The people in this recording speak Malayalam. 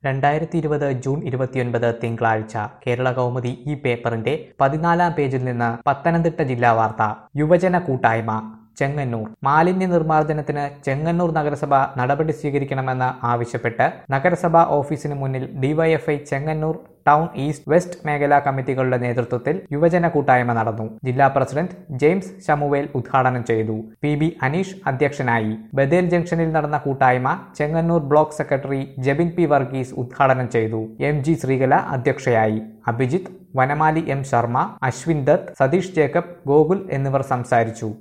രണ്ടായിരത്തി ഇരുപത് ജൂൺ ഇരുപത്തിയൊൻപത് തിങ്കളാഴ്ച കേരള കൗമുദി ഈ പേപ്പറിന്റെ പതിനാലാം പേജിൽ നിന്ന് പത്തനംതിട്ട ജില്ലാ വാർത്ത യുവജന കൂട്ടായ്മ ചെങ്ങന്നൂർ മാലിന്യ നിർമ്മാർജ്ജനത്തിന് ചെങ്ങന്നൂർ നഗരസഭ നടപടി സ്വീകരിക്കണമെന്ന് ആവശ്യപ്പെട്ട് നഗരസഭാ ഓഫീസിന് മുന്നിൽ DYFI Chengannur town east west മേഖലാ കമ്മിറ്റികളുടെ നേതൃത്വത്തിൽ യുവജന കൂട്ടായ്മ നടന്നു ജില്ലാ പ്രസിഡന്റ് ജെയിംസ് ശമുവേൽ ഉദ്ഘാടനം ചെയ്തു പി ബി അനീഷ് അധ്യക്ഷനായി ബദേൽ ജംഗ്ഷനിൽ നടന്ന കൂട്ടായ്മ Chengannur block secretary Jebin P Varghese ഉദ്ഘാടനം ചെയ്തു എം ജി ശ്രീകല അധ്യക്ഷയായി അഭിജിത്ത് വനമാലി എം ശർമ്മ അശ്വിൻ ദത്ത് സതീഷ് ജേക്കബ് ഗോകുൽ എന്നിവർ സംസാരിച്ചു